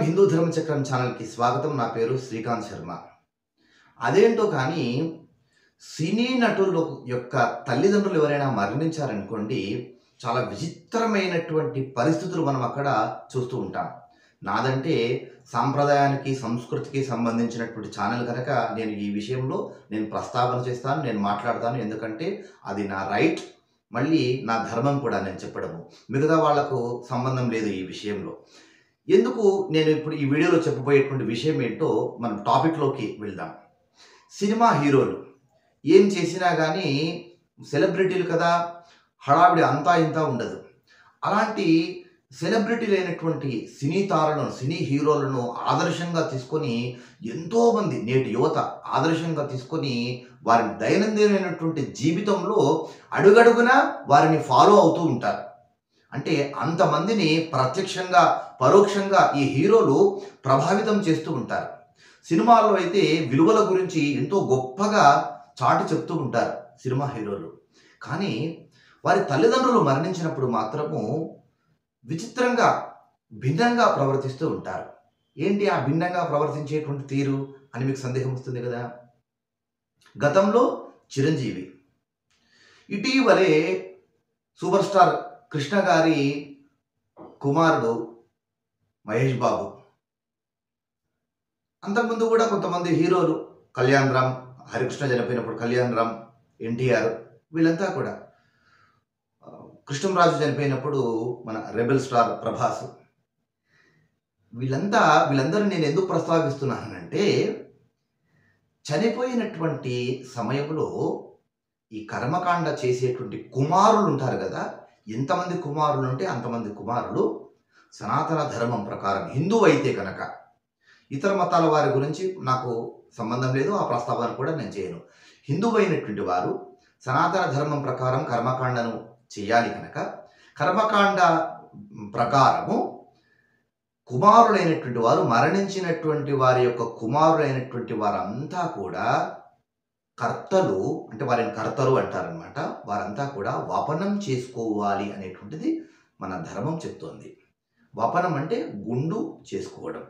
హిందూ ధర్మచక్రం ఛానల్కి స్వాగతం నా పేరు శ్రీకాంత్ శర్మ అదేంటో కానీ సినీ నటుల యొక్క తల్లిదండ్రులు ఎవరైనా మరణించారనుకోండి చాలా విచిత్రమైనటువంటి పరిస్థితులు మనం అక్కడ చూస్తూ ఉంటాం నాదంటే సాంప్రదాయానికి సంస్కృతికి సంబంధించినటువంటి ఛానల్ కనుక నేను ఈ విషయంలో నేను ప్రస్తావన చేస్తాను నేను మాట్లాడతాను ఎందుకంటే అది నా రైట్ మళ్ళీ నా ధర్మం కూడా నేను చెప్పడము మిగతా వాళ్లకు సంబంధం లేదు ఈ విషయంలో ఎందుకు నేను ఇప్పుడు ఈ వీడియోలో చెప్పబోయేటువంటి విషయం ఏంటో మనం టాపిక్లోకి వెళ్దాం సినిమా హీరోలు ఏం చేసినా కానీ సెలబ్రిటీలు కదా హడావిడి అంతా ఇంత ఉండదు అలాంటి సెలబ్రిటీలు అయినటువంటి సినీ తారలను సినీ హీరోలను ఆదర్శంగా తీసుకొని ఎంతోమంది నేటి యువత ఆదర్శంగా తీసుకొని వారి దైనందినమైనటువంటి జీవితంలో అడుగడుగునా వారిని ఫాలో అవుతూ ఉంటారు అంటే అంతమందిని ప్రత్యక్షంగా పరోక్షంగా ఈ హీరోలు ప్రభావితం చేస్తూ ఉంటారు సినిమాల్లో అయితే విలువల గురించి ఎంతో గొప్పగా చాటి చెప్తూ ఉంటారు సినిమా హీరోలు కానీ వారి తల్లిదండ్రులు మరణించినప్పుడు మాత్రము విచిత్రంగా భిన్నంగా ప్రవర్తిస్తూ ఉంటారు ఏంటి ఆ భిన్నంగా ప్రవర్తించేటువంటి తీరు అని మీకు సందేహం వస్తుంది కదా గతంలో చిరంజీవి ఇటీవలే సూపర్ స్టార్ కృష్ణ గారి కుమారుడు మహేష్ బాబు అంతకుముందు కూడా కొంతమంది హీరోలు కళ్యాణ్ రామ్ హరికృష్ణ చనిపోయినప్పుడు కళ్యాణ్ రామ్ ఎన్టీఆర్ వీళ్ళంతా కూడా ఆ, కృష్ణంరాజు చనిపోయినప్పుడు మన రెబెల్ స్టార్ ప్రభాస్ వీళ్ళంతా వీళ్ళందరూ నేను ఎందుకు ప్రస్తావిస్తున్నానంటే చనిపోయినటువంటి సమయంలో ఈ కర్మకాండ చేసేటువంటి కుమారులు ఉంటారు కదా ఎంతమంది కుమారులు ఉంటే అంతమంది కుమారులు సనాతన ధర్మం ప్రకారం హిందువు అయితే కనుక ఇతర మతాల వారి గురించి నాకు సంబంధం లేదు ఆ ప్రస్తావన కూడా నేను చేయను హిందువు అయినటువంటి వారు సనాతన ధర్మం ప్రకారం కర్మకాండను చేయాలి కనుక కర్మకాండ ప్రకారము కుమారులైనటువంటి వారు మరణించినటువంటి వారి యొక్క కుమారులైనటువంటి వారంతా కూడా కర్తలు అంటే వారిని కర్తలు అంటారనమాట వారంతా కూడా వపనం చేసుకోవాలి అనేటువంటిది మన ధర్మం చెప్తోంది వపనం అంటే గుండు చేసుకోవడం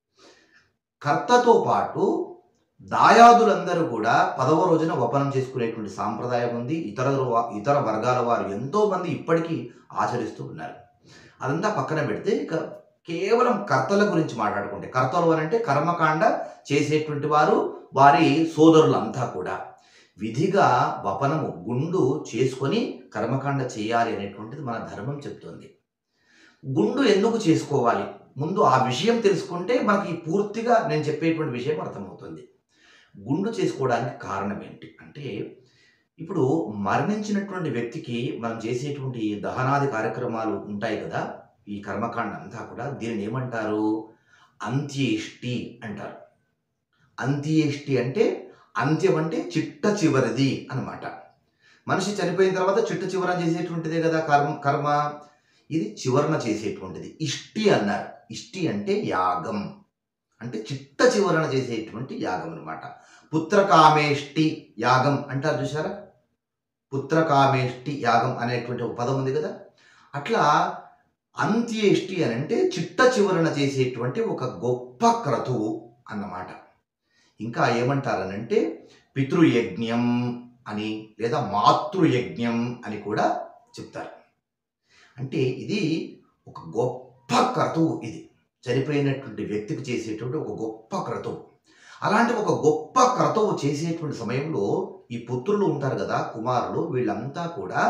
కర్తతో పాటు దాయాదులందరూ కూడా పదవ రోజున వపనం చేసుకునేటువంటి సాంప్రదాయం ఉంది ఇతర వా- ఇతర వర్గాల వారు ఎంతో మంది ఇప్పటికీ ఆచరిస్తూ ఉన్నారు అదంతా పక్కన పెడితే ఇక కేవలం కర్తల గురించి మాట్లాడుకుంటే కర్తలు అని అంటే కర్మకాండ చేసేటువంటి వారు వారి సోదరులంతా కూడా విధిగా వపనము గుండు చేసుకొని కర్మకాండ చేయాలి అనేటువంటిది మన ధర్మం చెప్తుంది గుండు ఎందుకు చేసుకోవాలి ముందు ఆ విషయం తెలుసుకుంటే మనకి పూర్తిగా నేను చెప్పేటువంటి విషయం అర్థమవుతుంది గుండు చేసుకోవడానికి కారణం ఏంటి అంటే ఇప్పుడు మరణించినటువంటి వ్యక్తికి మనం చేసేటువంటి ఈ దహనాది కార్యక్రమాలు ఉంటాయి కదా ఈ కర్మకాండ అంతా కూడా దీనిని ఏమంటారు అంత్యేష్టి అంటారు అంత్యేష్టి అంటే అంత్యం అంటే చిట్ట చివరిది అన్నమాట మనిషి చనిపోయిన తర్వాత చిట్ట చివరన చేసేటువంటిదే కదా కర్మ కర్మ ఇది చివరన చేసేటువంటిది ఇష్టి అన్నారు ఇష్టి అంటే యాగం అంటే చిట్ట చివరన చేసేటువంటి యాగం అనమాట పుత్రకామేష్టి యాగం అంటారు చూసారా పుత్రకామేష్టి యాగం అనేటువంటి ఒక పదం ఉంది కదా అట్లా అంత్యేష్టి అని అంటే చిట్ట చివరన చేసేటువంటి ఒక గొప్ప క్రతువు అన్నమాట ఇంకా ఏమంటారనంటే పితృయజ్ఞం అని లేదా మాతృయజ్ఞం అని కూడా చెప్తారు అంటే ఇది ఒక గొప్ప క్రతువు ఇది చనిపోయినటువంటి వ్యక్తికి చేసేటువంటి ఒక గొప్ప క్రతువు అలాంటి ఒక గొప్ప క్రతువు చేసేటువంటి సమయంలో ఈ పుత్రులు ఉంటారు కదా కుమారులు వీళ్ళంతా కూడా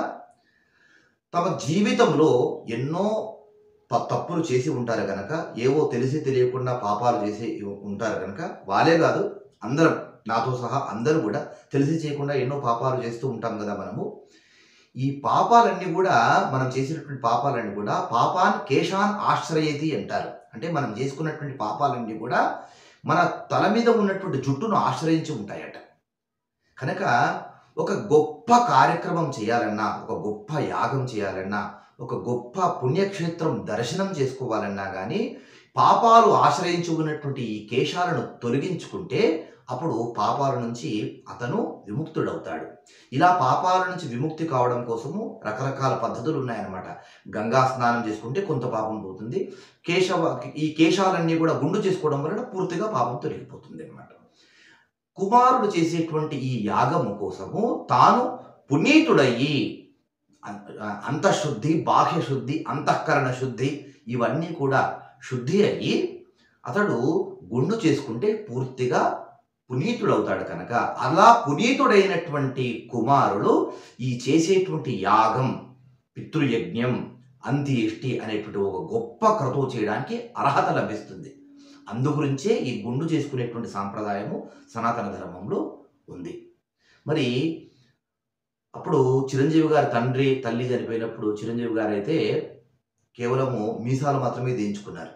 తమ జీవితంలో ఎన్నో ప- తప్పులు చేసి ఉంటారు కనుక ఏవో తెలిసి తెలియకుండా పాపాలు చేసి ఉంటారు కనుక వాళ్ళే కాదు అందరం నాతో సహా అందరూ కూడా తెలిసి చేయకుండా ఎన్నో పాపాలు చేస్తూ ఉంటాం కదా మనము ఈ పాపాలన్నీ కూడా మనం చేసినటువంటి పాపాలన్నీ కూడా పాపాన్ కేశాన్ ఆశ్రయతి అంటారు అంటే మనం చేసుకున్నటువంటి పాపాలన్నీ కూడా మన తల మీద ఉన్నటువంటి జుట్టును ఆశ్రయించి ఉంటాయట కనుక ఒక గొప్ప కార్యక్రమం చేయాలన్నా ఒక గొప్ప యాగం చేయాలన్నా ఒక గొప్ప పుణ్యక్షేత్రం దర్శనం చేసుకోవాలన్నా కానీ పాపాలు ఆశ్రయించి ఉన్నటువంటి ఈ కేశాలను తొలగించుకుంటే అప్పుడు పాపాల నుంచి అతను విముక్తుడవుతాడు ఇలా పాపాల నుంచి విముక్తి కావడం కోసము రకరకాల పద్ధతులు ఉన్నాయన్నమాట గంగా స్నానం చేసుకుంటే కొంత పాపం పోతుంది కేశవ ఈ కేశాలన్నీ కూడా గుండు చేసుకోవడం వలన పూర్తిగా పాపం తొలగిపోతుంది అనమాట కుమారుడు చేసేటువంటి ఈ యాగము కోసము తాను పునీతుడయ్యి అం- అంతఃశుద్ధి బాహ్య శుద్ధి అంతఃకరణ శుద్ధి ఇవన్నీ కూడా శుద్ధి అయ్యి అతడు గుండు చేసుకుంటే పూర్తిగా పునీతుడవుతాడు కనుక అలా పునీతుడైనటువంటి కుమారులు ఈ చేసేటువంటి యాగం పితృయజ్ఞం అంత్యేష్టి అనేటువంటి ఒక గొప్ప క్రతువు చేయడానికి అర్హత లభిస్తుంది అందుగురించే ఈ గుండు చేసుకునేటువంటి సాంప్రదాయము సనాతన ధర్మంలో ఉంది మరి అప్పుడు చిరంజీవి గారి తండ్రి తల్లి చనిపోయినప్పుడు చిరంజీవి గారు అయితే కేవలము మీసాలు మాత్రమే దించుకున్నారు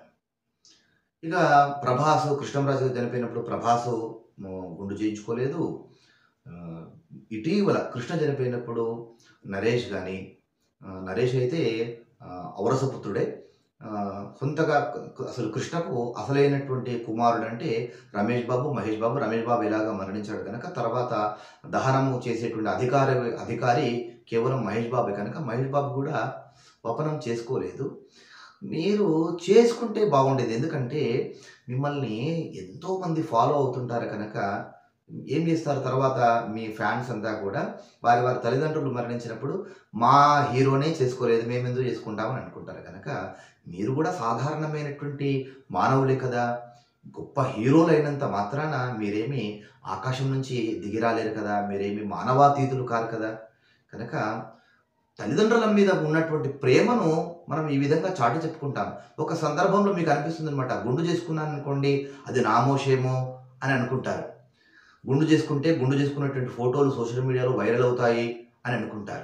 ఇక ప్రభాసు కృష్ణంరాజు చనిపోయినప్పుడు ప్రభాసు ము, గుండు చేయించుకోలేదు ఆ, ఇటీవల కృష్ణ చనిపోయినప్పుడు నరేష్ కానీ నరేష్ అయితే ఆ, ఔరసపుత్రుడే ఆ, సొంతగా క- అసలు కృష్ణకు అసలైనటువంటి కుమారుడు అంటే రమేష్ బాబు మహేష్ బాబు రమేష్ బాబు ఎలాగా మరణించాడు కనుక తర్వాత దహనము చేసేటువంటి అధికారి అధికారి కేవలం మహేష్ బాబే కనుక మహేష్ బాబు కూడా వపనం చేసుకోలేదు మీరు చేసుకుంటే బాగుండేది ఎందుకంటే మిమ్మల్ని ఎంతోమంది ఫాలో అవుతుంటారు కనుక ఏం చేస్తారు తర్వాత మీ ఫ్యాన్స్ అంతా కూడా వారి వారి తల్లిదండ్రులు మరణించినప్పుడు మా హీరోనే చేసుకోలేదు మేము ఎందుకు చేసుకుంటామని అనుకుంటారు కనుక మీరు కూడా సాధారణమైనటువంటి మానవులే కదా గొప్ప హీరోలైనంత మాత్రాన మీరేమి ఆకాశం నుంచి దిగిరాలేరు కదా మీరేమి మానవాతీతులు కారు కదా కనుక తల్లిదండ్రుల మీద ఉన్నటువంటి ప్రేమను మనం ఈ విధంగా చాటి చెప్పుకుంటాం ఒక సందర్భంలో మీకు అనిపిస్తుంది అనమాట గుండు చేసుకున్నాను అనుకోండి అది నామోషేమో అని అనుకుంటారు గుండు చేసుకుంటే గుండు చేసుకున్నటువంటి ఫోటోలు సోషల్ మీడియాలో వైరల్ అవుతాయి అని అనుకుంటారు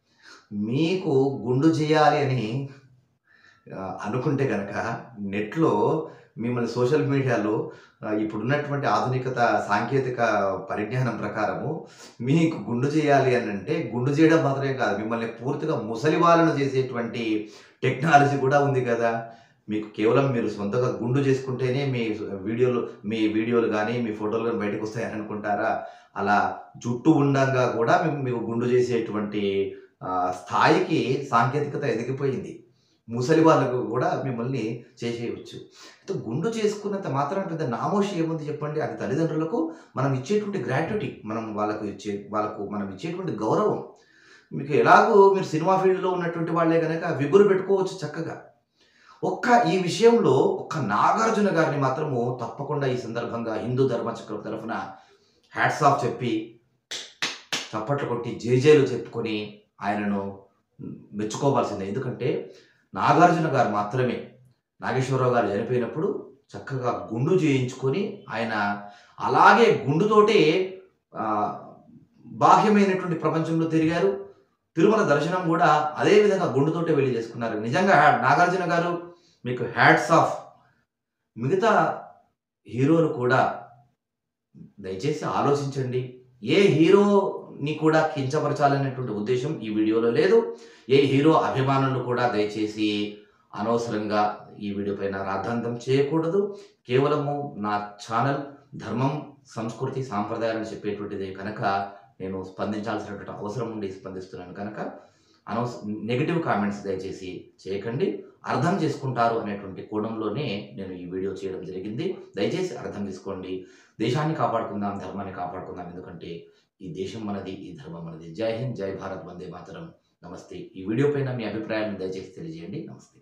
మీకు గుండు చేయాలి అని ఆ, అనుకుంటే కనుక నెట్లో మిమ్మల్ని సోషల్ మీడియాలో ఆ, ఇప్పుడున్నటువంటి ఆధునికత సాంకేతిక పరిజ్ఞానం ప్రకారము మీకు గుండు చేయాలి అని అంటే గుండు చేయడం మాత్రమే కాదు మిమ్మల్ని పూర్తిగా ముసలి వాళ్ళను చేసేటువంటి టెక్నాలజీ కూడా ఉంది కదా మీకు కేవలం మీరు సొంతగా గుండు చేసుకుంటేనే మీ వీడియోలు మీ వీడియోలు కానీ మీ ఫోటోలు కానీ బయటకు వస్తాయని అనుకుంటారా అలా జుట్టు ఉండంగా కూడా మీకు మీకు గుండు చేసేటువంటి ఆ, స్థాయికి సాంకేతికత ఎదిగిపోయింది ముసలి వాళ్ళకు కూడా మిమ్మల్ని చేసేయవచ్చు అయితే గుండు చేసుకున్నంత మాత్రం పెద్ద నామోషి ఏముంది చెప్పండి అది తల్లిదండ్రులకు మనం ఇచ్చేటువంటి గ్రాట్యుటీ మనం వాళ్ళకు ఇచ్చే వాళ్ళకు మనం ఇచ్చేటువంటి గౌరవం మీకు ఎలాగో మీరు సినిమా ఫీల్డ్లో ఉన్నటువంటి వాళ్ళే కనుక విగురు పెట్టుకోవచ్చు చక్కగా ఒక్క ఈ విషయంలో ఒక్క నాగార్జున గారిని మాత్రము తప్పకుండా ఈ సందర్భంగా హిందూ ధర్మ చక్రం తరఫున హ్యాట్స్ ఆఫ్ చెప్పి చప్పట్లు కొట్టి జేజేలు చెప్పుకొని ఆయనను మెచ్చుకోవాల్సిందే ఎందుకంటే నాగార్జున గారు మాత్రమే నాగేశ్వరరావు గారు చనిపోయినప్పుడు చక్కగా గుండు చేయించుకొని ఆయన అలాగే గుండుతోటే ఆ, బాహ్యమైనటువంటి ప్రపంచంలో తిరిగారు తిరుమల దర్శనం కూడా అదే విధంగా గుండుతోటే వెళ్ళి చేసుకున్నారు నిజంగా నాగార్జున గారు మీకు హ్యాట్స్ ఆఫ్ మిగతా హీరోలు కూడా దయచేసి ఆలోచించండి ఏ హీరోని కూడా కించపరచాలనేటువంటి ఉద్దేశం ఈ వీడియోలో లేదు ఏ హీరో అభిమానులు కూడా దయచేసి అనవసరంగా ఈ వీడియో పైన రాద్ధాంతం చేయకూడదు కేవలము నా ఛానల్ ధర్మం సంస్కృతి సాంప్రదాయాలను చెప్పేటువంటిదే కనుక నేను స్పందించాల్సినటువంటి అవసరం ఉండి స్పందిస్తున్నాను కనుక అనవస నెగిటివ్ కామెంట్స్ దయచేసి చేయకండి అర్థం చేసుకుంటారు అనేటువంటి కోణంలోనే నేను ఈ వీడియో చేయడం జరిగింది దయచేసి అర్థం చేసుకోండి దేశాన్ని కాపాడుకుందాం ధర్మాన్ని కాపాడుకుందాం ఎందుకంటే ఈ దేశం మనది ఈ ధర్మం మనది జై హింద్ జై భారత్ వందే మాతరం నమస్తే ఈ వీడియో పైన మీ అభిప్రాయాలను దయచేసి తెలియజేయండి నమస్తే